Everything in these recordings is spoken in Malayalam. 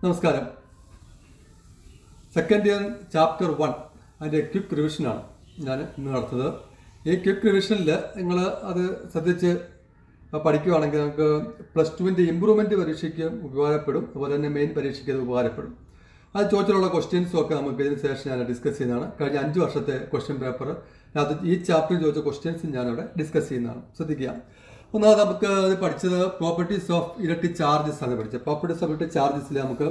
നമസ്കാരം സെക്കൻഡ് ഇയർ ചാപ്റ്റർ വൺ അതിൻ്റെ ക്വിക്ക് റിവിഷനാണ് ഞാൻ ഇന്ന് നടത്തുന്നത് ഈ ക്വിക്ക് റിവിഷനിൽ നിങ്ങൾ അത് ശ്രദ്ധിച്ച് പഠിക്കുകയാണെങ്കിൽ നമുക്ക് പ്ലസ് ടുവിൻ്റെ ഇമ്പ്രൂവ്മെൻറ്റ് പരീക്ഷയ്ക്ക് ഉപകാരപ്പെടും അതുപോലെ തന്നെ മെയിൻ പരീക്ഷയ്ക്ക് അത് ഉപകാരപ്പെടും അത് ചോദിച്ചിട്ടുള്ള ക്വസ്റ്റ്യൻസും ഒക്കെ നമുക്ക് ഇതിന് ശേഷം ഞാൻ ഡിസ്കസ് ചെയ്യുന്നതാണ് കഴിഞ്ഞ അഞ്ച് വർഷത്തെ ക്വസ്റ്റ്യൻ പേപ്പർ അത് ഈ ചാപ്റ്ററിൽ ചോദിച്ച ക്വസ്റ്റ്യൻസ് ഞാനവിടെ ഡിസ്കസ് ചെയ്യുന്നതാണ് ശ്രദ്ധിക്കുക ഒന്നാമത് നമുക്ക് അത് പഠിച്ചത് പ്രോപ്പർട്ടീസ് ഓഫ് ഇലക്ട്രിക് ചാർജസ് ആണ് പഠിച്ചത് പ്രോപ്പർട്ടീസ് ഓഫ് ഇലക്ട്രിക് ചാർജസിൽ നമുക്ക്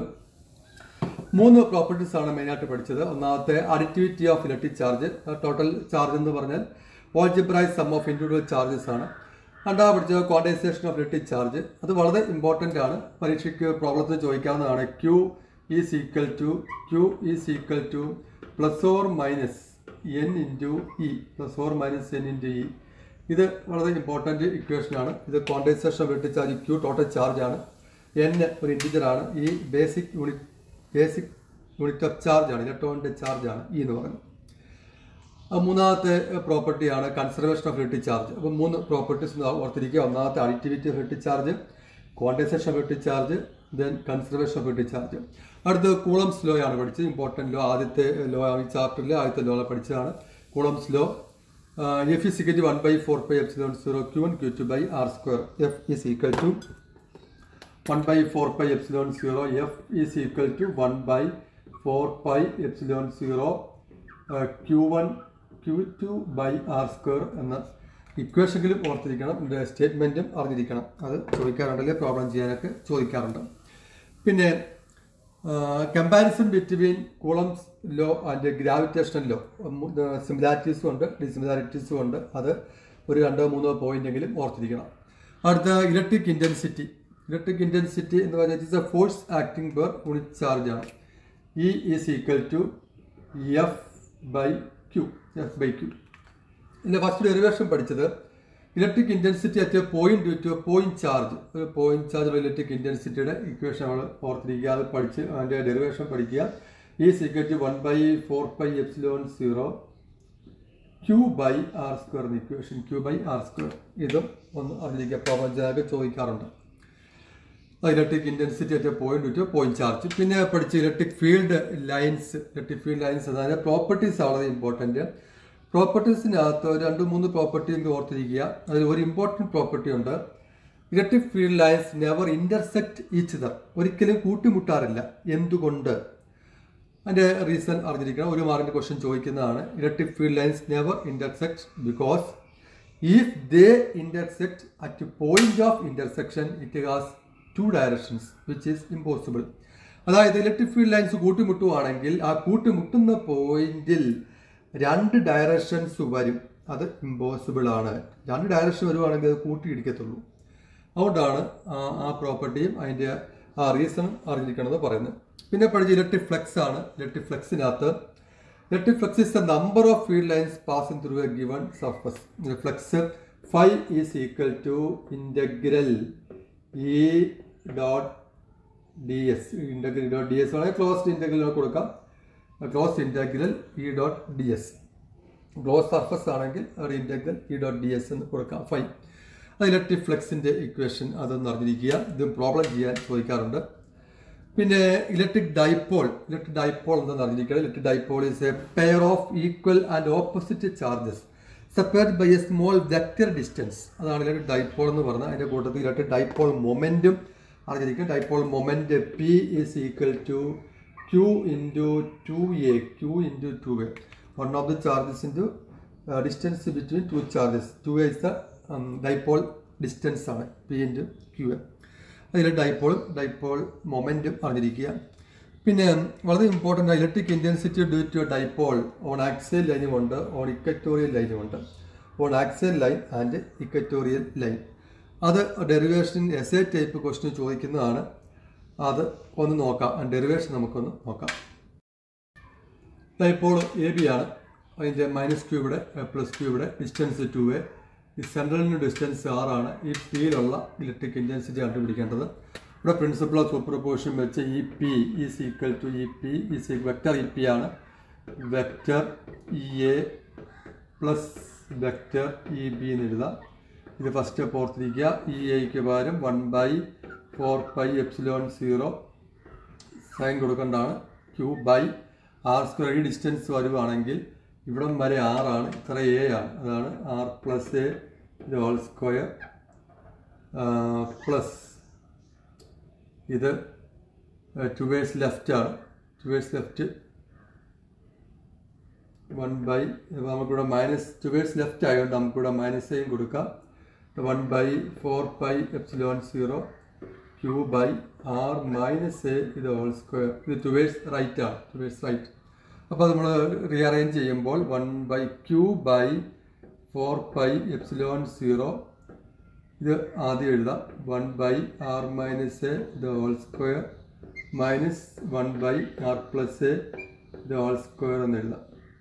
മൂന്ന് പ്രോപ്പർട്ടീസ് ആണ് മെയിനായിട്ട് പഠിച്ചത് ഒന്നാമത്തെ additivity of electric charge total charge എന്ന് പറഞ്ഞാൽ algebraic sum of individual charges ആണ് രണ്ടാമത് പഠിച്ചത് ക്വാണ്ടൈസേഷൻ ഓഫ് ഇലക്ട്രിക് ചാർജ് അത് വളരെ ഇമ്പോർട്ടൻ്റ് ആണ് പരീക്ഷയ്ക്ക് പ്രോബ്ലത്തിന് ചോദിക്കാവുന്നതാണ് Q is equal to Q is equal to plus or minus N into E plus or minus N into E ഇത് വളരെ ഇമ്പോർട്ടൻ്റ് ഇക്വേഷനാണ് ഇത് quantization of electric charge Q total charge ആണ് എൻ ഒരു ഇൻറ്റിജർ ആണ് ഈ basic unit basic unit of charge ആണ് ഇലക്ട്രോണിൻ്റെ ചാർജ് ആണ് ഈ എന്ന് പറയുന്നത് ആ മൂന്നാമത്തെ പ്രോപ്പർട്ടിയാണ് കൺസർവേഷൻ ഓഫ് ഇലക്ട്രിക് ചാർജ് അപ്പം മൂന്ന് പ്രോപ്പർട്ടീസ് ഓർത്തിരിക്കുക ഒന്നാമത്തെ additivity of electric charge quantization of electric charge then conservation of electric charge അടുത്ത് കൂളംസ് ലോ ആണ് പഠിച്ചത് ഇമ്പോർട്ടൻറ്റ് ലോ ആദ്യത്തെ ലോ ആണ് ഈ ചാപ്റ്ററിൽ ആദ്യത്തെ ലോ പഠിച്ചതാണ് Coulomb's law F is equal to one by four by epsilon zero Q one Q two by R square F is equal to one by four by epsilon zero F is equal to one by four by epsilon zero Q one Q two by R square എന്ന ഇക്വേഷനിലും ഓർത്തിരിക്കണം ഇതിൻ്റെ സ്റ്റേറ്റ്മെൻറ്റും അറിഞ്ഞിരിക്കണം അത് ചോദിക്കാറുണ്ടല്ലേ പ്രോബ്ലം ചെയ്യാനൊക്കെ ചോദിക്കാറുണ്ട് പിന്നെ comparison between Coulomb's law and gravitational law സിമിലാരിറ്റീസും ഉണ്ട് ഡിസിമിലാരിറ്റീസും ഉണ്ട് അത് ഒരു രണ്ടോ മൂന്നോ പോയിന്റെങ്കിലും ഓർത്തിരിക്കണം അടുത്ത ഇലക്ട്രിക് ഇൻറ്റൻസിറ്റി ഇലക്ട്രിക് ഇൻറ്റൻസിറ്റി എന്ന് പറഞ്ഞാൽ it's a force acting per unit charge ആണ് E is equal to F by Q F by Q ഇതിൻ്റെ ഫസ്റ്റ് ഡെറിവേഷൻ പഠിച്ചത് electric intensity at a point to a point charge ഒരു പോയിന്റ് ചാർജ് ഇലക്ട്രിക് ഇൻറ്റൻസിറ്റിയുടെ ഇക്വേഷൻ നമ്മൾ ഓർത്തിരിക്കുക അത് പഠിച്ച് അതിൻ്റെ ഡെറിവേഷൻ പഠിക്കുക E equal to one by four by epsilon zero Q by R square എന്ന equation Q by R square ഇതും ഒന്ന് അറിഞ്ഞിരിക്കുക പ്രോബ്ലം ചോദിക്കാറുണ്ട് electric intensity at point to point charge പിന്നെ പഠിച്ച electric field lines electric field lines അതായത് പ്രോപ്പർട്ടീസ് വളരെ ഇമ്പോർട്ടൻറ്റ് പ്രോപ്പർട്ടീസിനകത്ത് രണ്ട് മൂന്ന് പ്രോപ്പർട്ടി എന്ന് ഓർത്തിരിക്കുക അതിൽ ഒരു ഇമ്പോർട്ടൻറ്റ് പ്രോപ്പർട്ടി ഉണ്ട് electric field lines never intersect each other ഒരിക്കലും കൂട്ടിമുട്ടാറില്ല എന്തുകൊണ്ട് അതിൻ്റെ റീസൺ അറിഞ്ഞിരിക്കണം ഒരു മാർക്കിൻ്റെ ക്വസ്റ്റ്യൻ ചോദിക്കുന്നതാണ് electric field lines never intersect because if they intersect at point of intersection it has two directions which is impossible അതായത് ഇലക്ട്രിക് ഫീൽഡ് ലൈൻസ് കൂട്ടിമുട്ടുവാണെങ്കിൽ ആ കൂട്ടിമുട്ടുന്ന പോയിന്റിൽ രണ്ട് ഡയറക്ഷൻസ് വരും അത് ഇമ്പോസിബിൾ ആണ് രണ്ട് ഡയറക്ഷൻ വരുവാണെങ്കിൽ അത് കൂട്ടിയിടിക്കത്തുള്ളൂ അതുകൊണ്ടാണ് ആ പ്രോപ്പർട്ടിയും അതിൻ്റെ ആ റീസൺ അറിഞ്ഞിരിക്കണമെന്ന് പറയുന്നത് പിന്നെ പഠിച്ച ഇലക്ട്രിക് ഫ്ലെക്സ് ആണ് ഇലക്ട്രിക് ഫ്ലെക്സിനകത്ത് electric flux is the number of field lines passing through a given surface flux phi is equal to integral E dot D S integral dot D S വേണമെങ്കിൽ ക്ലോസ്ഡ് ഇൻ്റഗ്രൽ കൊടുക്കാം close integral E dot D S close surface ആണെങ്കിൽ ഒരു integral E dot D S എന്ന് കൊടുക്കാം ഫൈവ് അത് ഇലക്ട്രിക് ഫ്ലെക്സിൻ്റെ ഇക്വേഷൻ അതൊന്ന് അറിഞ്ഞിരിക്കുക ഇതും പ്രോബ്ലം ചെയ്യാൻ ചോദിക്കാറുണ്ട് പിന്നെ ഇലക്ട്രിക് ഡൈപോൾ ഇലക്ട്രിക് ഡൈപോൾ എന്താണെന്ന് അറിഞ്ഞിരിക്കണം electric dipole is a pair of equal and opposite charges separate by a small vector distance അതാണ് ഇലക്ട്രിക് ഡൈപോൾ എന്ന് പറഞ്ഞാൽ അതിൻ്റെ കൂട്ടത്തിൽ ഇലക്ട്രിക് ഡൈപോൾ മൊമെൻറ്റും അറിഞ്ഞിരിക്കും dipole moment P is equal to q into 2a q into 2a one of the charges into uh, distance between two charges 2a is the um, dipole distance ആണ് p into q അതിൽ ഡൈപ്പോളും ഡൈപ്പോൾ മൊമെൻറ്റും അറിഞ്ഞിരിക്കുക പിന്നെ വളരെ important electric intensity due to dipole on axial ലൈനും ഉണ്ട് ഓൺ ഇക്കറ്റോറിയൽ ലൈനും ഉണ്ട് on axial line and equatorial line അത് derivation essay type question ചോദിക്കുന്നതാണ് അത് ഒന്ന് നോക്കാം ഡെറിവേഷൻ നമുക്കൊന്ന് നോക്കാം ഇപ്പോൾ എ ബി ആണ് അതിൻ്റെ മൈനസ് ക്യൂ ഇവിടെ പ്ലസ് ക്യൂ ഇവിടെ ഡിസ്റ്റൻസ് ടു എ ഈ സെൻട്രലിന് ഡിസ്റ്റൻസ് ആറാണ് ഈ പിയിലുള്ള ഇലക്ട്രിക് ഇൻറ്റൻസിറ്റി കണ്ടുപിടിക്കേണ്ടത് ഇവിടെ പ്രിൻസിപ്പിൾ ഓഫ് സൂപ്പർ പൊസിഷൻ വെച്ച് E P is equal to E P is vector E P ആണ് vector E A plus vector E B എന്ന് എഴുതാം ഇത് ഫസ്റ്റ് ഓർത്തിരിക്കുക ഇ എക്ക് പകരം one by four pi epsilon zero sign കൊടുക്കേണ്ടതാണ് ക്യൂ ബൈ ആർ സ്ക്വയർ ഈ ഡിസ്റ്റൻസ് വരുവാണെങ്കിൽ ഇവിടം വരെ ആറാണ് ഇത്ര എ ആണ് അതാണ് ആർ പ്ലസ് എ ഇത് ഹോൾ സ്ക്വയർ പ്ലസ് ഇത് ടുവേഴ്സ് ലെഫ്റ്റ് ആണ് ടുവേഴ്സ് ലെഫ്റ്റ് വൺ ബൈ നമുക്കിവിടെ മൈനസ് ടുവേഴ്സ് ലെഫ്റ്റ് ആയതുകൊണ്ട് നമുക്കിവിടെ മൈനസ് സൈൻ കൊടുക്കാം one by four pi epsilon zero Q by R minus A ഇത് ഹോൾ സ്ക്വയർ ഇത് ടുവേഴ്സ് റൈറ്റ് ആണ് ടുവേഴ്സ് റൈറ്റ് അപ്പോൾ നമ്മൾ റീഅറേഞ്ച് ചെയ്യുമ്പോൾ one by Q by four pi epsilon zero ഇത് ആദ്യം എഴുതാം one by R minus A ഇത് whole square minus one by R plus A ഇത് ഹോൾ സ്ക്വയർ എന്ന് എഴുതാം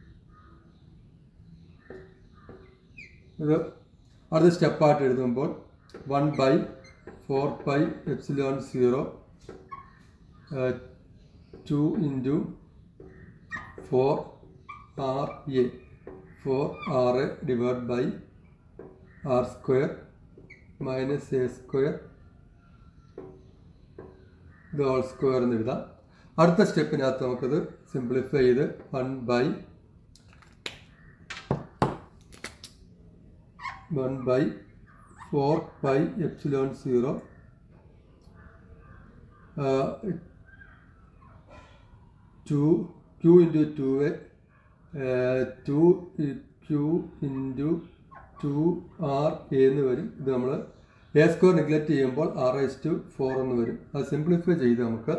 ഇത് അടുത്ത സ്റ്റെപ്പായിട്ട് എഴുതുമ്പോൾ one by four pi epsilon zero two into four R A four R A divide by R square minus A square ഇത് ഹോൾ സ്ക്വയർ എന്ന് എഴുതാം അടുത്ത സ്റ്റെപ്പിനകത്ത് നമുക്കത് സിംപ്ലിഫൈ ചെയ്ത് one by one by four pi epsilon zero two Q into two A two Q into two R A എന്ന് വരും ഇത് നമ്മൾ എ സ്ക്വയർ നെഗ്ലക്റ്റ് ചെയ്യുമ്പോൾ ആർ എസ് ടു ഫോർ എന്ന് വരും അത് സിംപ്ലിഫൈ ചെയ്ത് നമുക്ക്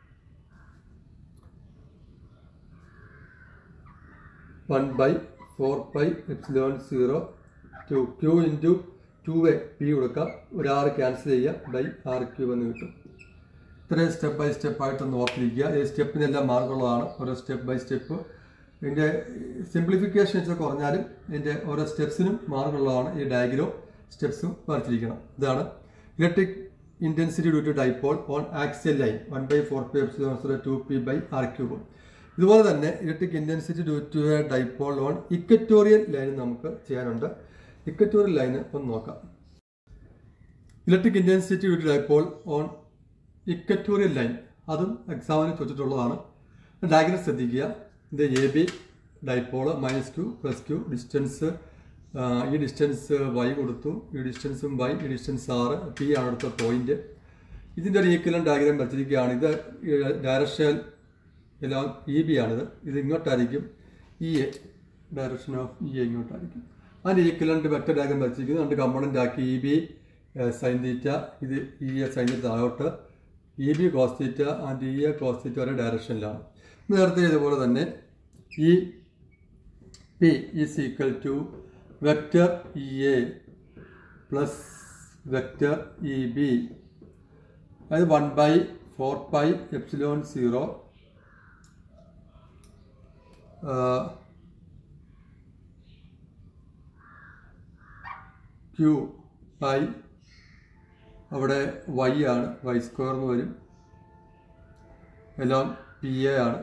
one by four pi epsilon zero two Q into two A P കൊടുക്കാം ഒരു ആറ് ക്യാൻസൽ ചെയ്യുക ബൈ ആർ ക്യൂബ് എന്ന് കിട്ടും ഇത്രയും സ്റ്റെപ്പ് ബൈ സ്റ്റെപ്പ് ആയിട്ടൊന്ന് ഓർത്തിരിക്കുക ഈ സ്റ്റെപ്പിനെല്ലാം മാർക്കുള്ളതാണ് ഓരോ സ്റ്റെപ്പ് ബൈ സ്റ്റെപ്പ് ഇതിൻ്റെ സിംപ്ലിഫിക്കേഷൻ വെച്ചാൽ കുറഞ്ഞാലും ഇതിൻ്റെ ഓരോ സ്റ്റെപ്സിനും മാർക്കുള്ളതാണ് ഈ ഡയഗ്രോ സ്റ്റെപ്സും വരച്ചിരിക്കണം ഇതാണ് electric intensity due to dipole on axial line one by four P F two P by R cube ഇതുപോലെ തന്നെ electric intensity due to a dipole on equatorial line നമുക്ക് ചെയ്യാനുണ്ട് ഇക്വറ്റോറിയൽ ലൈന് ഒന്ന് നോക്കാം electric intensity due to dipole on equatorial line അതും എക്സാമിന് ചോദിച്ചിട്ടുള്ളതാണ് ഡയഗ്രം ശ്രദ്ധിക്കുക ഇത് A B dipole minus Q plus Q distance ഈ ഡിസ്റ്റൻസ് വൈ കൊടുത്തു ഈ ഡിസ്റ്റൻസും വൈ ഈ ഡിസ്റ്റൻസ് ആറ് പി ആണ് അടുത്ത പോയിന്റ് ഇതിൻ്റെ ഒരു ഈക്വലൻ ഡയഗ്രാം വരച്ചിരിക്കുകയാണ് ഇത് ഡയറക്ഷൻ എല്ലാം ഇ ബി ആണിത് ഇത് ഇങ്ങോട്ടായിരിക്കും E A direction of E A ഇങ്ങോട്ടായിരിക്കും അതിൻ്റെ ഈക്വലൻ്റ് വെക്ടർ ഡയഗ്രാം വരച്ചിരിക്കുന്നത് രണ്ട് കമ്പോണൻ്റ് ആക്കി ഇ ബി സൈൻ തീറ്റ ഇത് ഇ എ സൈൻ തീറ്റ താഴോട്ട് E B cos theta and E A cos theta വരെ ഡയറക്ഷനിലാണ് നേരത്തെ ഇതുപോലെ തന്നെ E P is equal to vector E A plus vector E B അത് one by four pi epsilon zero Q by അവിടെ വൈ ആണ് വൈ സ്ക്വയർ എന്ന് വരും എലോൺ പി എ ആണ്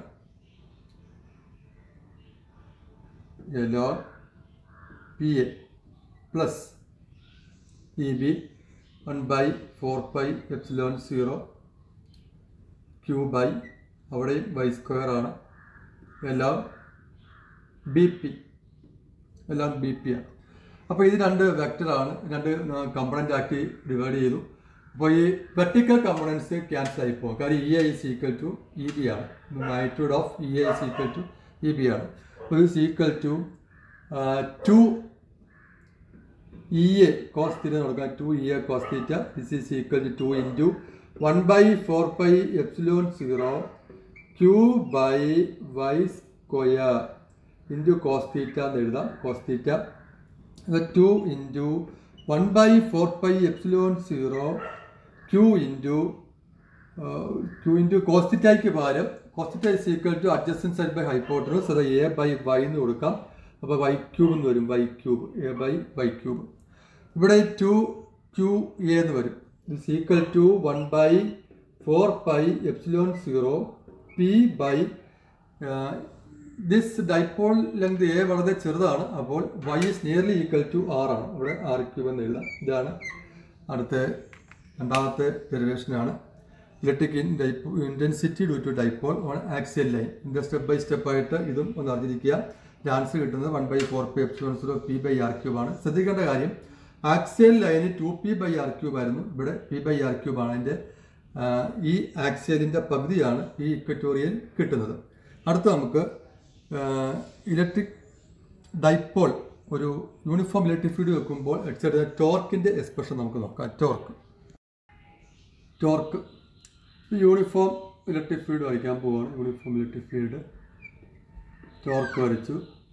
along P A plus E B one by four pi epsilon zero Q by അവിടെയും വൈ സ്ക്വയർ ആണ് എല്ലാം ബി പി എല്ലാം ബി പി ആണ് അപ്പോൾ ഇത് രണ്ട് വെക്ടറാണ് രണ്ട് കമ്പണൻ്റ് ആക്കി ഡിവൈഡ് ചെയ്തു അപ്പോൾ ഈ വെർട്ടിക്കൽ കമ്പണൻസ് ക്യാൻസൽ ആയി പോകും കാര്യം E I is equal to E B ആണ് magnitude of E I is equal to E B ആണ് അപ്പോൾ ഇത് equal to two E A cos theta കൊടുക്കാം two E A cos theta this is equal to two into one by four pi epsilon zero Q by Y square into cos theta എന്ന് എഴുതാം cos theta two into one by four pi epsilon zero Q into Q into കോസ്റ്റിറ്റയ്ക്ക് പകരം cos theta is equal to adjacent side by hypotenuse അത് എ ബൈ വൈ എന്ന് കൊടുക്കാം അപ്പോൾ വൈ ക്യൂബ് എന്ന് വരും Y cube A by Y cube ഇവിടെ ടു ക്യൂ എ എന്ന് വരും is equal to one by four pi epsilon zero P by this dipole length A വളരെ ചെറുതാണ് അപ്പോൾ Y is nearly equal to R ആണ് ഇവിടെ ആർ ക്യൂബ് എന്ന് എഴുതാം ഇതാണ് അടുത്ത രണ്ടാമത്തെ ഡെറിവേഷനാണ് electric intensity due to dipole on axial line ഇതിൻ്റെ സ്റ്റെപ്പ് ബൈ സ്റ്റെപ്പ് ആയിട്ട് ഇതും ഒന്ന് അറിഞ്ഞിരിക്കുക ആൻസർ കിട്ടുന്നത് one by four P epsilon zero P by R cube ആണ് ശ്രദ്ധിക്കേണ്ട കാര്യം ആക്സിയൽ ലൈന് two P by R cube ആയിരുന്നു ഇവിടെ പി ബൈ ആർ ക്യൂബ് ആണ് അതിൻ്റെ ഈ ആക്സിയലിൻ്റെ പകുതിയാണ് ഈ ഇക്വറ്റോറിയൽ കിട്ടുന്നത് അടുത്ത നമുക്ക് ഇലക്ട്രിക് ഡൈപ്പോൾ ഒരു യൂണിഫോം ഇലക്ട്രിക് ഫീൽഡ് വെക്കുമ്പോൾ എക്സൈഡ് ടോർക്കിൻ്റെ എക്സ്പ്രഷൻ നമുക്ക് നോക്കാം torque torque uniform electric field വരയ്ക്കാൻ പോവുകയാണ് യൂണിഫോം ഇലക്ട്രിക് ഫീൽഡ് ടോർക്ക് വരച്ചു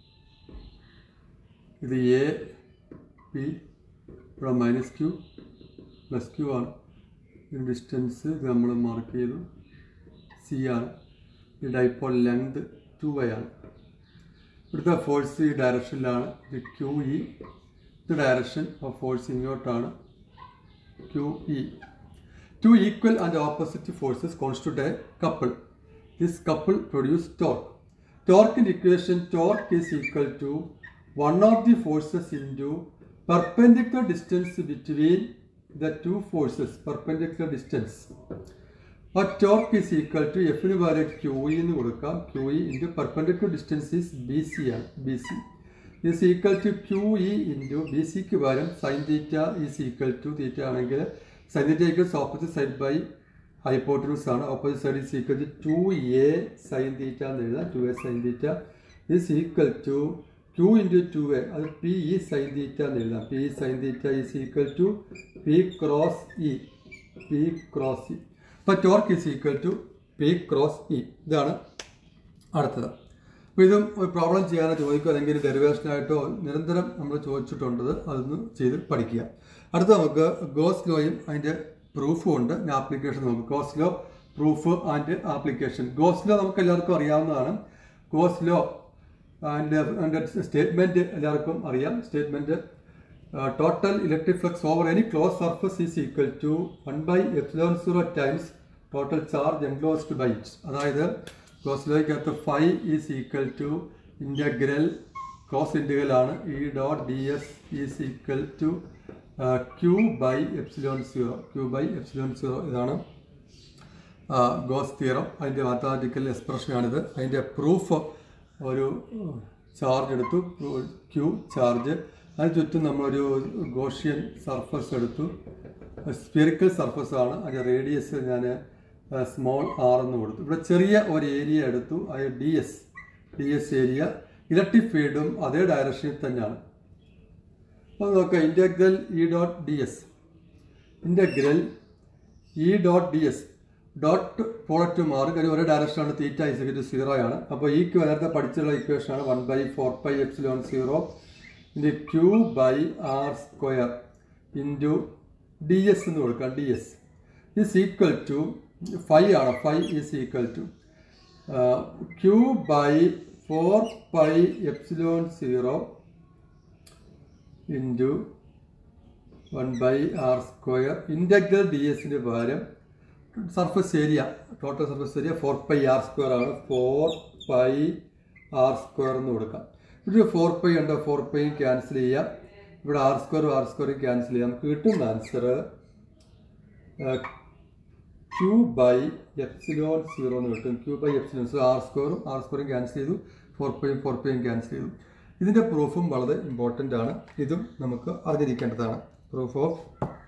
ഇത് എ പി ഇവിടെ മൈനസ് ക്യൂ പ്ലസ് ക്യൂ ആണ് ഇതിന് ഡിസ്റ്റൻസ് ഇത് നമ്മൾ മാർക്ക് ചെയ്തു സി ആണ് ഈ ഡൈപ്പോൾ ലെങ്ത് ടു വൈ ആണ് ഇവിടുത്തെ ഫോഴ്സ് ഈ ഡയറക്ഷനിലാണ് ഇത് ക്യൂ ഇ ഇത് ഡയറക്ഷൻ ഓഫ് ഫോഴ്സ് ഇങ്ങോട്ടാണ് Q E two equal and opposite forces constitute a couple this couple produce torque ടോർക്കിൻ്റെ equation torque is equal to one of the forces into perpendicular distance between the two forces perpendicular distance ആ ടോർക്ക് ഈസ് ഈക്വൽ ടു എഫിന് പകരം ക്യൂ ഇ എന്ന് കൊടുക്കാം Q E into perpendicular distance is B C ആണ് B C is equal to Q E into B സിക്ക് പകരം sine theta is equal to theta ആണെങ്കിൽ sine theta equals opposite side by hypotenuse ആണ് opposite side is equal to two A sine theta എന്ന് എഴുതാം two A sine theta is equal to Q into two A അത് പി ഇ സൈൻ തീറ്റ എന്ന് എഴുതാം P sine theta is equal to P cross E P cross E അപ്പോൾ torque is equal to P cross E ഇതാണ് അടുത്തത് അപ്പോൾ ഇതും ഒരു പ്രോബ്ലം ചെയ്യാനോ ചോദിക്കുക അല്ലെങ്കിൽ ഡെറിവേഷനായിട്ടോ നിരന്തരം നമ്മൾ ചോദിച്ചിട്ടുണ്ട് അതൊന്ന് ചെയ്ത് പഠിക്കുക അടുത്ത നമുക്ക് ഗോസ് ലോയും അതിൻ്റെ പ്രൂഫും ഉണ്ട് ആപ്ലിക്കേഷൻ നമുക്ക് Gauss law proof and application Gauss law നമുക്ക് എല്ലാവർക്കും അറിയാവുന്നതാണ് ഗോസ് ലോ അതിൻ്റെ അതിൻ്റെ സ്റ്റേറ്റ്മെൻറ്റ് എല്ലാവർക്കും അറിയാം statement total electric flux over any close surface is equal to one by epsilon zero times total charge enclosed by it അതായത് ക്ലോസ് ലോയ്ക്കകത്ത് phi is equal to integral cross integral ആണ് E dot D S is equal to Q by epsilon zero Q by epsilon zero ഇതാണ് ഗോസ് തിയറം അതിൻ്റെ മാത്തമാറ്റിക്കൽ എക്സ്പ്രഷനാണിത് അതിൻ്റെ പ്രൂഫ് ഒരു ചാർജ് എടുത്തു ക്യൂ ചാർജ് അതിന് ചുറ്റും നമ്മളൊരു ഗോഷ്യൻ സർഫസ് എടുത്തു സ്പിയറിക്കൽ സർഫസ് ആണ് അതിൻ്റെ റേഡിയസ് ഞാൻ സ്മോൾ ആർ എന്ന് കൊടുത്തു ഇവിടെ ചെറിയ ഒരു ഏരിയ എടുത്തു അത് D S D S area electric ഫീൽഡും അതേ ഡയറക്ഷനിൽ തന്നെയാണ് അപ്പോൾ നോക്കാം integral E dot D S integral E dot D S dot product മാറും കാര്യം ഒരേ ഡയറക്ഷനാണ് തീറ്റ ഇസിക്കറ്റ് സീറോ ആണ് അപ്പോൾ ഈ നേരത്തെ പഠിച്ചുള്ള ഇക്വേഷനാണ് one by four pi epsilon zero into Q by R square into D S എന്ന് കൊടുക്കാം D S is equal to phi ആണ് phi is equal to Q by four pi epsilon zero into one by R square integral D എസിന് പകരം surface area total surface area four pi R square ആണ് ഫോർ പൈ ആർ സ്ക്വയർ എന്ന് കൊടുക്കാം ഇവിടെ ഫോർ പൈ ഉണ്ട് ഫോർ പൈയും ക്യാൻസൽ ചെയ്യാം ഇവിടെ ആർ സ്ക്വയറും ആർ സ്ക്വയറും ക്യാൻസൽ ചെയ്യാം നമുക്ക് കിട്ടുന്ന answer Q by epsilon zero എന്ന് കിട്ടും Q by epsilon zero R സ്ക്വയറും ആർ സ്ക്വയറും ക്യാൻസൽ ചെയ്തു ഫോർ പൈയും ഫോർ പൈയും ക്യാൻസൽ ചെയ്തു ഇതിൻ്റെ പ്രൂഫും വളരെ ഇമ്പോർട്ടൻ്റ് ആണ് ഇതും നമുക്ക് അറിഞ്ഞിരിക്കേണ്ടതാണ് പ്രൂഫ് ഓഫ്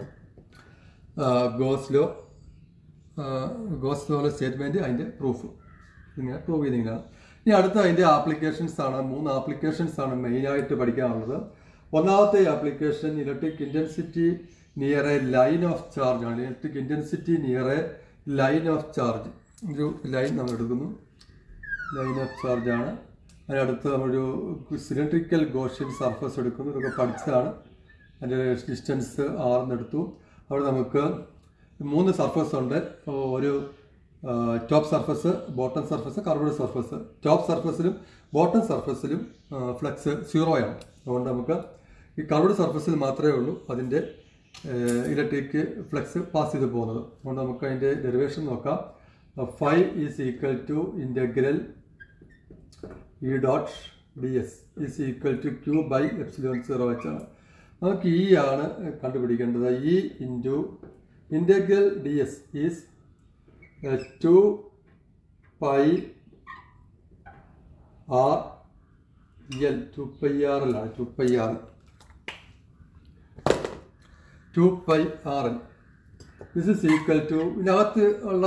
ഗോസ്ലോ ഗോസ്ലോയുടെ സ്റ്റേറ്റ്മെൻറ്റ് അതിൻ്റെ പ്രൂഫ് ഇങ്ങനെ പ്രൂവ് ചെയ്തിങ്ങനെയാണ് ഇനി അടുത്ത അതിൻ്റെ ആപ്ലിക്കേഷൻസ് ആണ് മൂന്ന് ആപ്ലിക്കേഷൻസ് ആണ് മെയിനായിട്ട് പഠിക്കാനുള്ളത് ഒന്നാമത്തെ application electric intensity near a line of charge ആണ് electric intensity near a line of charge ഒരു ലൈൻ നമ്മൾ എടുക്കുന്നു ലൈൻ ഓഫ് ചാർജ് ആണ് അതിനടുത്ത് നമ്മളൊരു സിലിണ്ട്രിക്കൽ ഗോഷ്യൻ സർഫസ് എടുക്കുന്നു ഇതൊക്കെ പഠിച്ചതാണ് അതിൻ്റെ ഡിസ്റ്റൻസ് ആർന്നെടുത്തു അവിടെ നമുക്ക് മൂന്ന് സർഫസ് ഉണ്ട് ഒരു top surface bottom surface curved surface top സർഫസിലും ബോട്ടം സർഫസിലും ഫ്ലക്സ് സീറോയാണ് അതുകൊണ്ട് നമുക്ക് ഈ കർവ്ഡ് സർഫസിൽ മാത്രമേ ഉള്ളൂ അതിൻ്റെ ഇലക്ട്രിക് ഫ്ലക്സ് പാസ് ചെയ്ത് പോകുന്നത് അതുകൊണ്ട് നമുക്ക് അതിൻ്റെ ഡെറിവേഷൻ നോക്കാം phi is equal to integral E dot D S is equal to Q by epsilon zero വെച്ചാണ് നമുക്ക് ഇ ആണ് കണ്ടുപിടിക്കേണ്ടത് E into integral D S is two pi R L two pi R L ആണ് two pi R two pi R L this is equal to ഇതിനകത്ത് ഉള്ള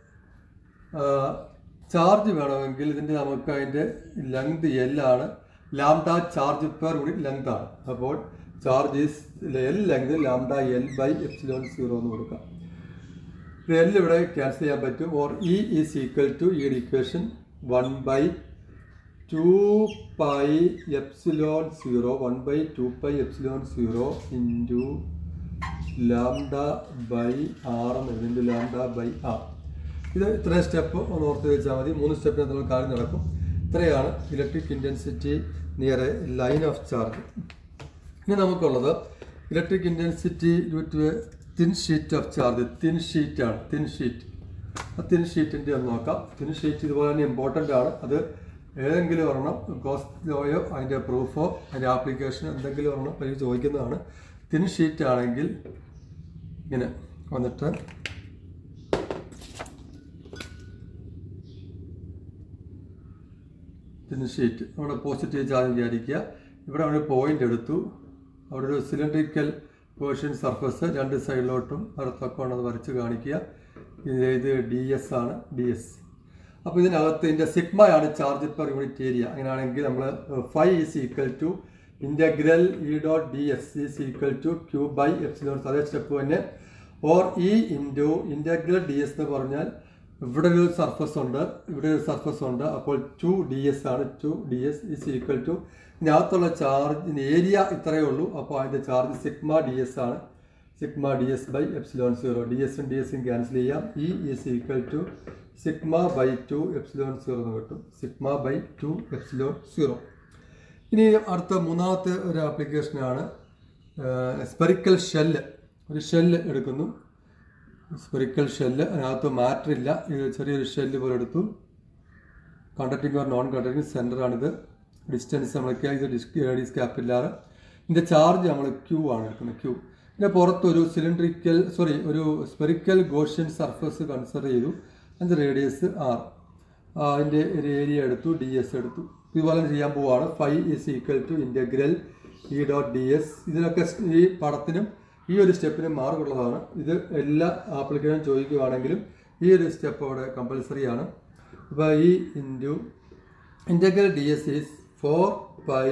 ചാർജ് വേണമെങ്കിൽ ഇതിൻ്റെ നമുക്ക് അതിൻ്റെ ലെങ്ത് എൽ ആണ് lambda charge per unit length ആണ് അപ്പോൾ charge is L length lambda L by epsilon zero എന്ന് കൊടുക്കാം ഇത് എൽ ഇവിടെ ക്യാൻസൽ ചെയ്യാൻ പറ്റും or E is equal to ഈ equation one by two pi epsilon zero one by two pi epsilon zero into lambda by R എന്ന് എഴുതുന്നുണ്ട് ലാംഡ ബൈ ആർ ഇത് ഇത്രയും സ്റ്റെപ്പ് ഒന്ന് ഓർത്ത് വെച്ചാൽ മതി മൂന്ന് സ്റ്റെപ്പിന് നമ്മൾ കാര്യം നടക്കും ഇത്രയാണ് electric intensity near a line of charge ഇനി നമുക്കുള്ളത് electric intensity due to a thin sheet of charge thin ഷീറ്റാണ് തിൻ ഷീറ്റ് ആ തിൻ ഷീറ്റിൻ്റെ ഒന്ന് നോക്കാം തിൻ ഷീറ്റ് ഇതുപോലെ തന്നെ ഇമ്പോർട്ടൻ്റ് ആണ് അത് ഏതെങ്കിലും ഒരെണ്ണം കോസ് ലോയോ അതിൻ്റെ പ്രൂഫോ അതിൻ്റെ ആപ്ലിക്കേഷനോ എന്തെങ്കിലും ഒരെണ്ണം പരീക്ഷ ചോദിക്കുന്നതാണ് തിൻ ഷീറ്റ് ആണെങ്കിൽ ഇങ്ങനെ വന്നിട്ട് തിൻ ഷീറ്റ് നമ്മുടെ പോസിറ്റീവ് ചാർജ് വിചാരിക്കുക ഇവിടെ ഒരു പോയിന്റ് എടുത്തു അവിടെ ഒരു സിലിണ്ടറിക്കൽ പേർഷ്യൻ സർഫസ് രണ്ട് സൈഡിലോട്ടും അടുത്തൊക്കെ അത് വരച്ച് കാണിക്കുക ഇത് ഇത് ഡി എസ് ആണ് ഡി എസ് അപ്പോൾ ഇതിനകത്ത് ഇതിൻ്റെ സിഗ്മയാണ് ചാർജ് പെർ യൂണിറ്റ് ഏരിയ അങ്ങനെയാണെങ്കിൽ നമ്മൾ phi is equal to integral E dot D S is equal to Q by epsilon അതേ സ്റ്റെപ്പ് തന്നെ or E into integral D S എന്ന് പറഞ്ഞാൽ ഇവിടെ ഒരു സർഫസ് ഉണ്ട് ഇവിടെ ഒരു സർഫസ് ഉണ്ട് അപ്പോൾ ടു ഡി എസ് ആണ് two D S is equal to ഇതിനകത്തുള്ള ചാർജ് ഏരിയ ഇത്രയേ ഉള്ളൂ അപ്പോൾ അതിൻ്റെ ചാർജ് സിഗ്മ ഡി എസ് ആണ് sigma D S by epsilon zero D എസും ഡി എസും ക്യാൻസൽ ചെയ്യാം E is equal to sigma by two epsilon zero എന്ന് കിട്ടും sigma by two epsilon zero ഇനി അടുത്ത മൂന്നാമത്തെ ഒരു ആപ്ലിക്കേഷനാണ് സ്പെറിക്കൽ ഷെല്ല് ഒരു ഷെല്ല് എടുക്കുന്നു സ്പെറിക്കൽ ഷെല്ല് അതിനകത്ത് മാറ്റർ ഇല്ല ഇത് ചെറിയൊരു ഷെല്ല് പോലെ എടുത്തു കണ്ടക്ടിങ് ഓർ നോൺ കണ്ടക്ടിങ് സെൻറ്ററാണിത് ഡിസ്റ്റൻസ് നമ്മൾ ഇത് ഡിസ്ക് റേഡിയസ് ക്യാപ്പില്ലാറ് ഇതിൻ്റെ ചാർജ് നമ്മൾ ക്യൂ ആണ് എടുക്കുന്നത് ക്യൂ പിന്നെ പുറത്തൊരു സിലിണ്ടറിക്കൽ സോറി ഒരു സ്പെറിക്കൽ ഗോഷ്യൻ സർഫസ് കൺസിഡർ ചെയ്തു അതിൻ്റെ റേഡിയസ് ആർ അതിൻ്റെ ഒരു ഏരിയ എടുത്തു ഡി എസ് എടുത്തു ഇതുപോലെ ചെയ്യാൻ പോവാണ് phi is equal to integral E dot D S ഇതിനൊക്കെ ഈ പടത്തിനും ഈ ഒരു സ്റ്റെപ്പിനും മാർക്കുള്ളതാണ് ഇത് എല്ലാ ആപ്ലിക്കേഷനും ചോദിക്കുകയാണെങ്കിലും ഈ ഒരു സ്റ്റെപ്പ് അവിടെ കമ്പൽസറി ആണ് അപ്പോൾ ഈ into integral D S is four pi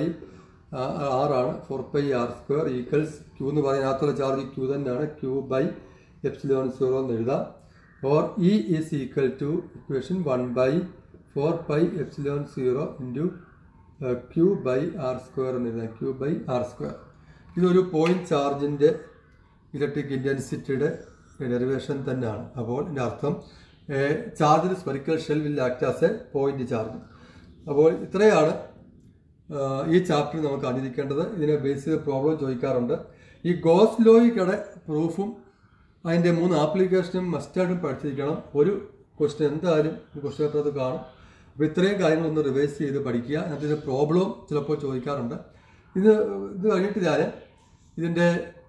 ആറാണ് four pi R square equals Q എന്ന് പറയുന്നതിനകത്തുള്ള ചാർജ് ക്യൂ തന്നെയാണ് ക്യൂ ബൈ എപ്സിലോൺ സീറോ എന്ന് എഴുതാം or E is equal to equation one by four pi epsilon zero into Q by R square എന്ന് എഴുതാം ക്യൂ ബൈ ആർ സ്ക്വയർ ഇതൊരു പോയിന്റ് ചാർജിൻ്റെ ഇലക്ട്രിക് ഇൻറ്റൻസിറ്റിയുടെ ഡെറിവേഷൻ തന്നെയാണ് അപ്പോൾ ഇതിൻ്റെ അർത്ഥം ചാർജിൽ spherical shell will act as a point charge അപ്പോൾ ഇത്രയാണ് ഈ ചാപ്റ്റർ നമുക്ക് അറിഞ്ഞിരിക്കേണ്ടത് ഇതിനെ ബേസ് ചെയ്ത് പ്രോബ്ലം ചോദിക്കാറുണ്ട് ഈ ഗോസ് ലോയിക്കടെ പ്രൂഫും അതിൻ്റെ മൂന്ന് ആപ്ലിക്കേഷനും മസ്റ്റായിട്ടും പഠിച്ചിരിക്കണം ഒരു ക്വസ്റ്റ്യൻ എന്തായാലും ക്വസ്റ്റ്യൻ പേപ്പർ കാണും അപ്പോൾ ഇത്രയും കാര്യങ്ങളൊന്ന് റിവൈസ് ചെയ്ത് പഠിക്കുക അതിൻ്റെ പ്രോബ്ലവും ചിലപ്പോൾ ചോദിക്കാറുണ്ട് ഇത് ഇത് കഴിഞ്ഞിട്ട് ഞാൻ ഇതിൻ്റെ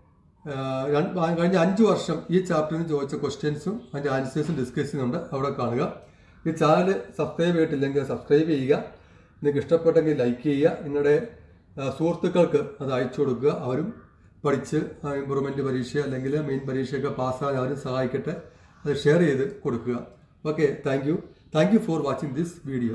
കഴിഞ്ഞ അഞ്ച് വർഷം ഈ ചാപ്റ്ററിൽ നിന്ന് ചോദിച്ച ക്വസ്റ്റ്യൻസും അതിൻ്റെ ആൻസേഴ്സും ഡിസ്കസ് ചെയ്യുന്നുണ്ട് അവിടെ കാണുക ഈ ചാനൽ സബ്സ്ക്രൈബ് ചെയ്തിട്ടില്ലെങ്കിൽ സബ്സ്ക്രൈബ് ചെയ്യുക നിങ്ങൾക്ക് ഇഷ്ടപ്പെട്ടെങ്കിൽ ലൈക്ക് ചെയ്യുക നിങ്ങളുടെ സുഹൃത്തുക്കൾക്ക് അത് അയച്ചു കൊടുക്കുക അവരും പഠിച്ച് ഇമ്പ്രൂവ്മെൻറ്റ് പരീക്ഷ അല്ലെങ്കിൽ മെയിൻ പരീക്ഷയൊക്കെ പാസ്സാകാൻ അവരും സഹായിക്കട്ടെ അത് ഷെയർ ചെയ്ത് കൊടുക്കുക okay thank you thank you for watching this video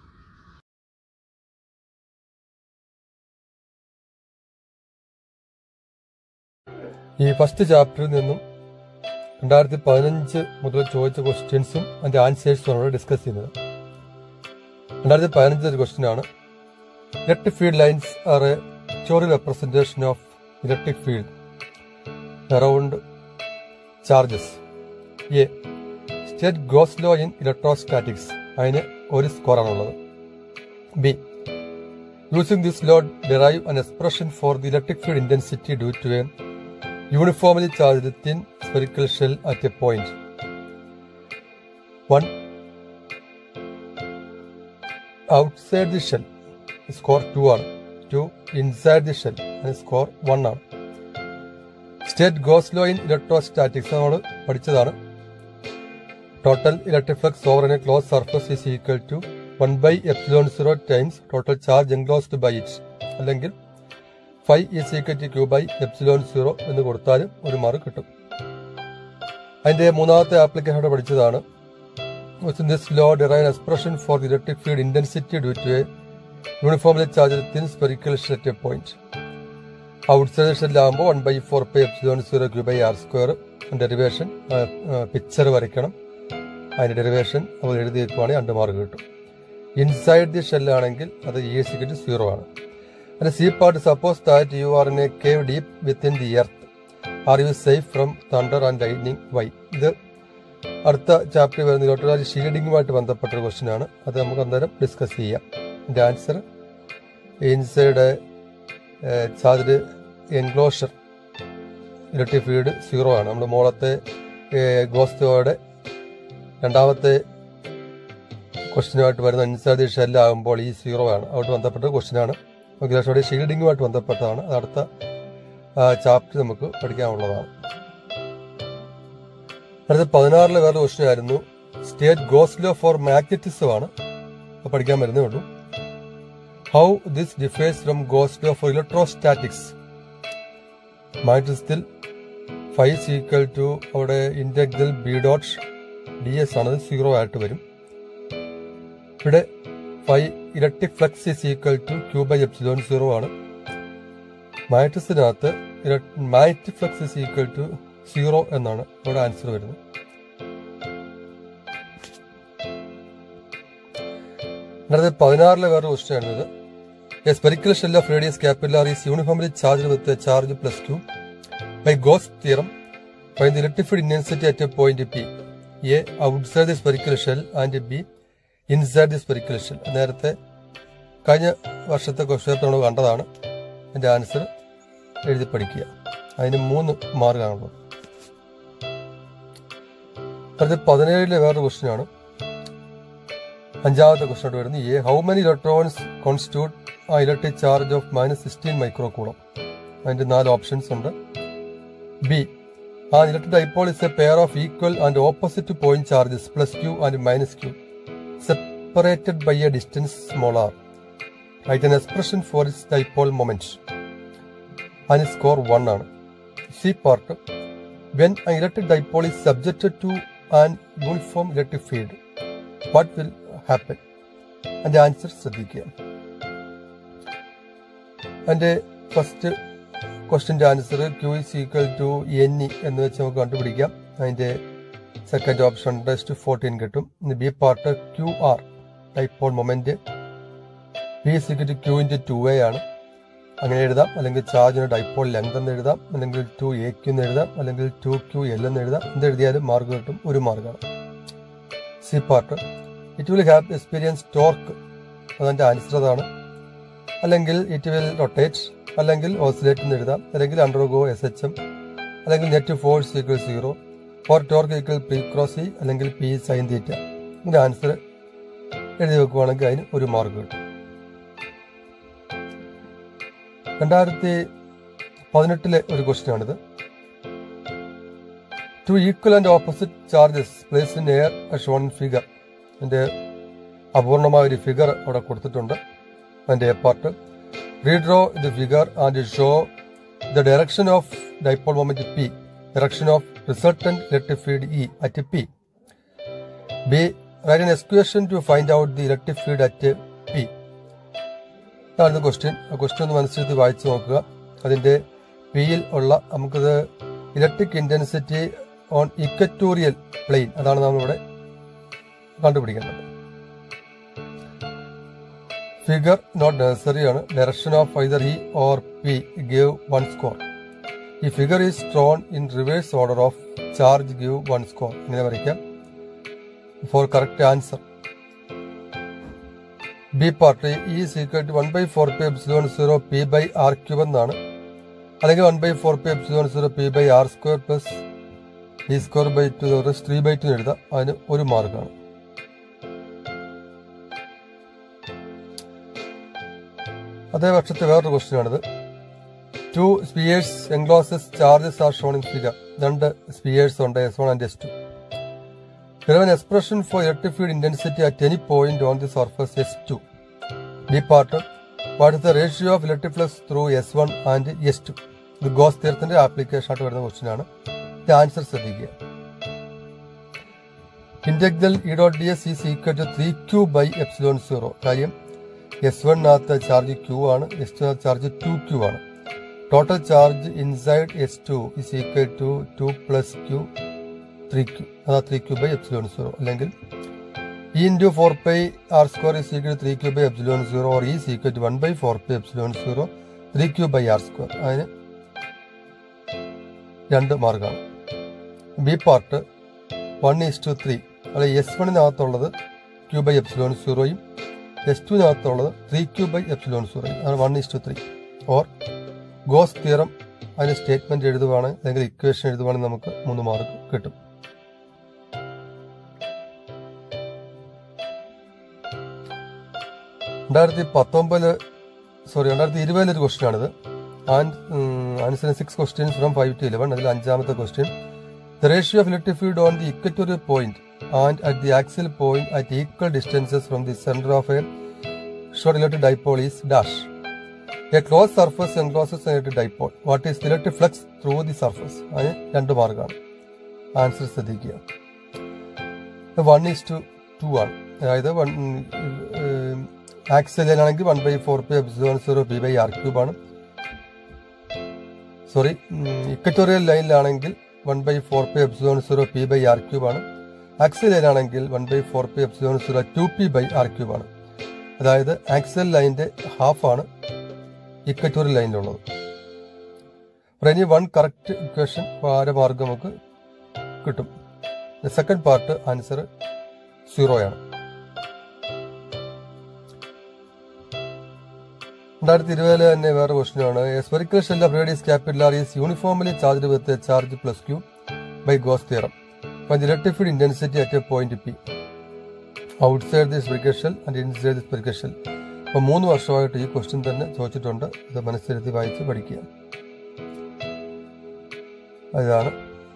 ഈ ഫസ്റ്റ് ചാപ്റ്ററിൽ നിന്നും രണ്ടായിരത്തി പതിനഞ്ച് മുതൽ ചോദിച്ച ക്വസ്റ്റ്യൻസും അതിന്റെ ആൻസേഴ്സും ആണ് ഡിസ്കസ് ചെയ്യുന്നത് രണ്ടായിരത്തി പതിനഞ്ചിലെ ഒരു ക്വസ്റ്റ്യൻ ആണ് electric field lines are a pictorial representation of electric field around charges a state Gauss law in electrostatics അതിന് ഒരു സ്കോറാണുള്ളത് B using this law derive an expression for the electric field intensity due to a uniformly charged thin spherical shell at a point. 1. Outside the shell, score 2 ആണ് 2 inside the shell and score 1 ആണ് state Gauss law in electrostatics നമ്മൾ പഠിച്ചതാണ് total electric flux over a close surface is equal to one by epsilon zero times total charge enclosed by it അല്ലെങ്കിൽ phi is equal to Q by epsilon zero എന്ന് കൊടുത്താലും ഒരു മാർക്ക് കിട്ടും അതിന്റെ മൂന്നാമത്തെ ആപ്ലിക്കേഷൻ പഠിച്ചതാണ് Within this law, derive an expression for the electric field intensity due to a uniformly charged thin spherical shell at a point. Outside ഷെല്ലാകുമ്പോൾ one by four pi epsilon zero Q by R square derivation picture വരയ്ക്കണം അതിന്റെ ഡെറിവേഷൻ നമ്മൾ എഴുതി വെക്കുവാണെങ്കിൽ രണ്ട് മാർക്ക് കിട്ടും ഇൻസൈഡ് ദി ഷെല്ലാണെങ്കിൽ അത് ഇ സിക്കറ്റ് സീറോ ആണ് അതിന്റെ C part suppose that you are in a cave deep within the earth are you safe from thunder and lightning why ഇത് അടുത്ത ചാപ്റ്റർ വരുന്ന ഇലോട്ടോളജി ഷീഡിങ്ങുമായിട്ട് ബന്ധപ്പെട്ട ഒരു ക്വസ്റ്റ്യൻ ആണ് അത് നമുക്ക് അന്നേരം ഡിസ്കസ് ചെയ്യാം ഇതിന്റെ answer inside charge enclosure electric field zero ആണ് നമ്മൾ മോളത്തെ ഗോസ്തോയുടെ രണ്ടാമത്തെ ക്വസ്റ്റ്യനുമായിട്ട് വരുന്ന ഇൻസൈഡ് ഷെല്ലാകുമ്പോൾ ഈ സീറോ ആണ് അതുമായിട്ട് ബന്ധപ്പെട്ട ക്വസ്റ്റ്യൻ ആണ് ഗോസ്തോയുടെ ഷീൽഡിങ്ങുമായിട്ട് ബന്ധപ്പെട്ടതാണ് അത് അടുത്ത ചാപ്റ്റർ നമുക്ക് പഠിക്കാനുള്ളതാണ് അടുത്ത പതിനാറിലെ വേറെ ക്വസ്റ്റ്യൻ ആയിരുന്നു സ്റ്റേറ്റ് ഗോസ്ലോ ഫോർ മാഗ്നറ്റിസം ആണ് അത് പഠിക്കാൻ വരുന്നേ ഉള്ളൂ how this differs from Gauss law for electrostatics മാഗ്നറ്റിസത്തിൽ ഫൈവ് സീക്വൽ ടു അവിടെ integral B dot D S ആണ് സീറോ ആയിട്ട് വരും ഇവിടെ five electric flux is equal to Q by epsilon zero ആണ് മാഗ്നറ്റിസിനകത്ത് magnetic flux is equal to zero എന്നാണ് ഇവിടെ ആൻസർ വരുന്നത് അടുത്ത പതിനാറിലെ വേറെ ക്വസ്റ്റ്യൻ ആണിത് A spherical shell of radius capital is uniformly charge with charge plus two by Gauss theorem find the electrified intensity at a point P A outside the spherical shell and B inside the spherical shell നേരത്തെ കഴിഞ്ഞ വർഷത്തെ ക്വസ്റ്റ്യൻ നമ്മൾ കണ്ടതാണ് അതിന്റെ ആൻസർ എഴുതി പഠിക്കുക അതിന് മൂന്ന് മാർക്കാണുള്ളത് അടുത്ത പതിനേഴിലെ വേറൊരു ക്വസ്റ്റ്യൻ ആണ് അഞ്ചാമത്തെ ക്വസ്റ്റ്യൻ വരുന്നത് A how many electrons constitute a electric charge of minus sixteen micro coulomb അതിന്റെ നാല് ഓപ്ഷൻസ് ഉണ്ട് B a electric dipole is a pair of equal and opposite point charges plus Q and minus Q separated by a distance small R write an expression for is dipole moment അതിന് സ്കോർ വൺ ആണ് C part when an electric dipole is subjected to an uniform electric field what will happen അതിന്റെ ആൻസർ ശ്രദ്ധിക്കുക അതിന്റെ ഫസ്റ്റ് ക്വസ്റ്റിന്റെ answer Q is equal to N E എന്ന് വെച്ച് നമുക്ക് കണ്ടുപിടിക്കാം അതിന്റെ സെക്കൻഡ് ഓപ്ഷൻ ടെസ്റ്റ് ഫോർട്ടീൻ കിട്ടും B part Q R dipole moment B is equal to Q into two A ആണ് അങ്ങനെ എഴുതാം അല്ലെങ്കിൽ ചാർജിന് ഡൈപ്പോൾ ലെങ്ത് എന്ന് എഴുതാം അല്ലെങ്കിൽ ടു എ ക്യൂ എന്ന് എഴുതാം അല്ലെങ്കിൽ ടു ക്യൂ എൽ എന്ന് എഴുതാം എന്ത് എഴുതിയാലും മാർക്ക് കിട്ടും ഒരു മാർക്കാണ് C part it will have experience torque അതിന്റെ ആൻസർ അതാണ് അല്ലെങ്കിൽ ഇറ്റ് വിൽ റൊട്ടേറ്റ് അല്ലെങ്കിൽ ഓസിലേറ്റ് എന്ന് എഴുതാം അല്ലെങ്കിൽ അണ്ടർഗോ എസ് എച്ച് എം അല്ലെങ്കിൽ net force equal zero for torque equal P cross E അല്ലെങ്കിൽ പി സൈൻ തീറ്റ ഇതിന്റെ ആൻസർ എഴുതി വെക്കുവാണെങ്കിൽ അതിന് ഒരു മാർക്ക് കിട്ടും രണ്ടായിരത്തി പതിനെട്ടിലെ ഒരു ക്വസ്റ്റ്യൻ ആണിത് two equal and opposite charges place in air shown in figure അതിന്റെ അപൂർണമായ ഒരു ഫിഗർ അവിടെ കൊടുത്തിട്ടുണ്ട് അതിന്റെ A part redraw the figure and show the direction of dipole moment P direction of resultant electric field E at P B write an expression to find out the electric field at P ഇതാണ് ക്വസ്റ്റ്യൻ ആ ക്വസ്റ്റ്യൻ ഒന്ന് മനസ്സിലെത്തി വായിച്ചു നോക്കുക അതിന്റെ പിയിൽ ഉള്ള നമുക്കിത് electric intensity on equatorial plane അതാണ് നാം ഇവിടെ കണ്ടുപിടിക്കേണ്ടത് ഫിഗർ നോട്ട് നെസസറി ആണ് direction of either E or P give one score ഈ figure is drawn in reverse order of charge give one score ഇങ്ങനെ വരയ്ക്കാം for correct answer B part E equal to one by four P epsilon zero P by R cube എന്നാണ് അല്ലെങ്കിൽ one by four P epsilon zero P by R square plus D square by to three by two എഴുതാം അതിന് ഒരു മാർക്കാണ് അതേ പക്ഷത്തെ വേറൊരു ക്വസ്റ്റ്യൻ ആണിത് two spheres encloses charges are shown in figure രണ്ട് സ്പിയേഴ്സ് ഉണ്ട് S one and S two There an expression for electric field intensity at any point on the surface S2. B part. What is the ratio of electric flux through S1 and S2? ഇത് ഗോസ് തീർത്തിന്റെ ആപ്ലിക്കേഷൻ ആയിട്ട് വരുന്ന ക്വസ്റ്റ്യൻ ആണ് ഇത് ആൻസർ ശ്രദ്ധിക്കുക integral E dot D S is equal to three Q by epsilon zero കാര്യം എസ് വണ്ണിനകത്ത് ചാർജ് ക്യൂ ആണ് S two charge two Q ആണ് total charge inside S two is equal to two plus Q three Q അതാ three Q by epsilon zero അല്ലെങ്കിൽ E into four pi R square is equal three Q by epsilon zero or is equal to one by four pi epsilon zero three Q by R square അതിന് രണ്ട് മാർക്കാണ് B part one is to three അല്ലെ എസ് വണ്ണിനകത്തുള്ളത് ക്യൂ ബൈ എപ്സിലോൺ സീറോയും എസ് ടുവിനകത്തുള്ളത് ത്രീ ക്യൂ ബൈ എപ്സിലോൺ സീറോയും അതാണ് one is to three or Gauss theorem അതിന് സ്റ്റേറ്റ്മെന്റ് എഴുതുവാണെങ്കിൽ അല്ലെങ്കിൽ ഇക്വേഷൻ എഴുതുവാണെങ്കിൽ നമുക്ക് മൂന്ന് മാർക്ക് കിട്ടും രണ്ടായിരത്തി പത്തൊമ്പതില് സോറി രണ്ടായിരത്തി ഇരുപതിലൊരു ക്വസ്റ്റ്യൻ ആണിത് answer six questions from five to eleven അതിൽ അഞ്ചാമത്തെ question the ratio of electric field on the equatorial point and at the axial point at equal distances from the centre of a short electric dipole is dash A close surface encloses electric dipole what is electric flux through the surface അതിന് രണ്ട് മാർക്കാണ് ആൻസർ ശ്രദ്ധിക്കുക വൺ ഈസ് ടു ടു ആണ് അതായത് വൺ ആക്സിലാണെങ്കിൽ one by four P epsilon zero P by R cube ആണ് സോറി ഇക്വറ്റോറിയൽ ലൈനിലാണെങ്കിൽ one by four P epsilon zero P by R cube ആണ് ആക്സിൽ ലൈനാണെങ്കിൽ one by four P epsilon zero two P by R cube ആണ് അതായത് ആക്സൽ ലൈനിന്റെ ഹാഫ് ആണ് ഇക്വറ്റോറിയൽ ലൈനിലുള്ളത് അപ്പോൾ ഇനി വൺ കറക്റ്റ് ഇക്വേഷൻ മാർഗം നമുക്ക് കിട്ടും സെക്കൻഡ് പാർട്ട് ആൻസർ സീറോയാണ് രണ്ടായിരത്തി ഇരുപതിലെ തന്നെ വേറെ ക്വസ്റ്റ്യൻ ആണ് spherical shell of radius capital is uniformly charge with charge plus Q by Gauss theorem അപ്പം electric field intensity at a point P outside the spherical shell and inside the spherical shell അപ്പം മൂന്ന് വർഷമായിട്ട് ഈ ക്വസ്റ്റ്യൻ തന്നെ ചോദിച്ചിട്ടുണ്ട് ഇത് മനസ്സിരുത്തി വായിച്ച് പഠിക്കുക അതാണ്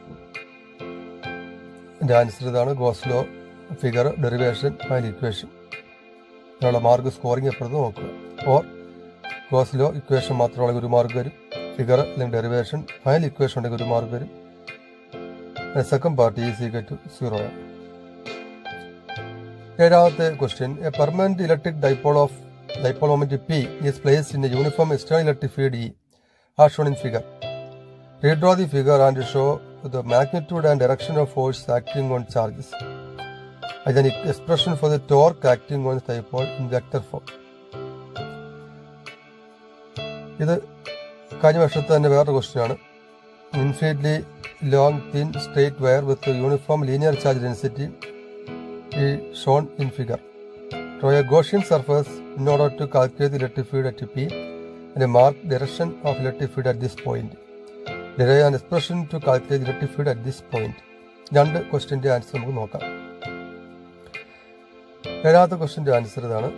എൻ്റെ ആൻസർ ഇതാണ് Gauss law figure derivation and equation ഇതിനുള്ള മാർക്ക് സ്കോറിംഗ് എപ്പോഴും നോക്കുക ഓർ ഗോസ്ലോ ഇക്വേഷൻ മാത്രമുള്ള ഒരു മാർക്ക് വരും ഫിഗർ അല്ലെങ്കിൽ ഡെറിവേഷൻ ഫൈനൽ ഇക്വേഷൻ ഉണ്ടെങ്കിൽ ഒരു മാർക്ക് വരും second part is equal to zero ആണ് ഏഴാമത്തെ question A permanent electric dipole of dipole moment P is placed in a uniform external electric field E are shown in figure Redraw the figure and show the magnitude and direction of force acting on charges. As an expression for the torque acting on the dipole in vector form. ഇത് കഴിഞ്ഞ വർഷത്തെ തന്നെ വേറൊരു ക്വസ്റ്റ്യൻ ആണ് infinitely long thin straight wire with uniform linear charge density is shown in figure draw a Gaussian surface in order to calculate the electric field at P and a marked direction of electric field at this point. Derive an expression to calculate the electric field at this point. രണ്ട് ക്വസ്റ്റിന്റെ ആൻസർ നമുക്ക് നോക്കാം ഏഴാമത്തെ ക്വസ്റ്റിന്റെ ആൻസർ ഇതാണ്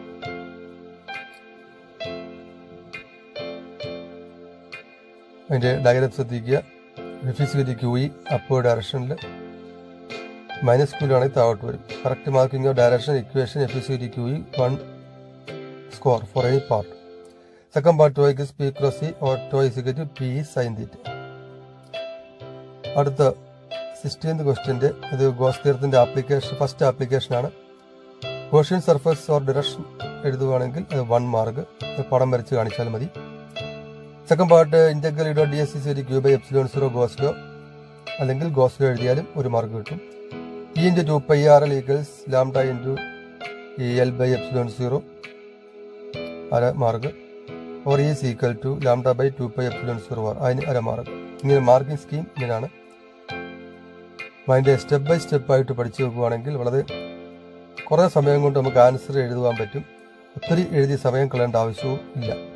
അതിന്റെ ഡയഗ്രാം ശ്രദ്ധിക്കുക എഫിസിബിലിറ്റി ക്യൂ ഇ അപ്പ് ഡയറക്ഷനിൽ മൈനസ് ക്യൂ ആണെങ്കിൽ താഴോട്ട് വരും കറക്റ്റ് മാർക്കിംഗ് ഡയറക്ഷൻ ഇക്വേഷൻ എഫിസിബിലിറ്റി Q E one score for any part second part tau is P cross C or tau is two P sine theta അടുത്ത സിക്സ്റ്റീൻത് ക്വസ്റ്റ്യൻ്റെ ഇത് ഗോസ് തീർത്തിന്റെ ആപ്ലിക്കേഷൻ ഫസ്റ്റ് ആപ്ലിക്കേഷൻ ആണ് ഗോഷ്യൻ സർഫസ് ഓർ ഡിറക്ഷൻ എഴുതുവാണെങ്കിൽ അത് വൺ മാർക്ക് പടം വരച്ച് കാണിച്ചാൽ മതി second part integral E dot D S C Q by epsilon zero Gauss law അല്ലെങ്കിൽ ഗോസ്ലോ എഴുതിയാലും ഒരു മാർക്ക് കിട്ടും E into two pi R L equals lambda into E L by epsilon zero അര mark or is equal to lambda by two pi epsilon zero R അതിന് അര മാർക്ക് ഇങ്ങനെ മാർക്കിംഗ് സ്കീം ഇങ്ങനെയാണ് അതിൻ്റെ സ്റ്റെപ്പ് ബൈ സ്റ്റെപ്പ് ആയിട്ട് പഠിച്ചു വെക്കുകയാണെങ്കിൽ വളരെ കുറേ സമയം കൊണ്ട് നമുക്ക് ആൻസർ എഴുതുവാൻ പറ്റും ഒത്തിരി എഴുതിയ സമയം കളയേണ്ട ആവശ്യവും ഇല്ല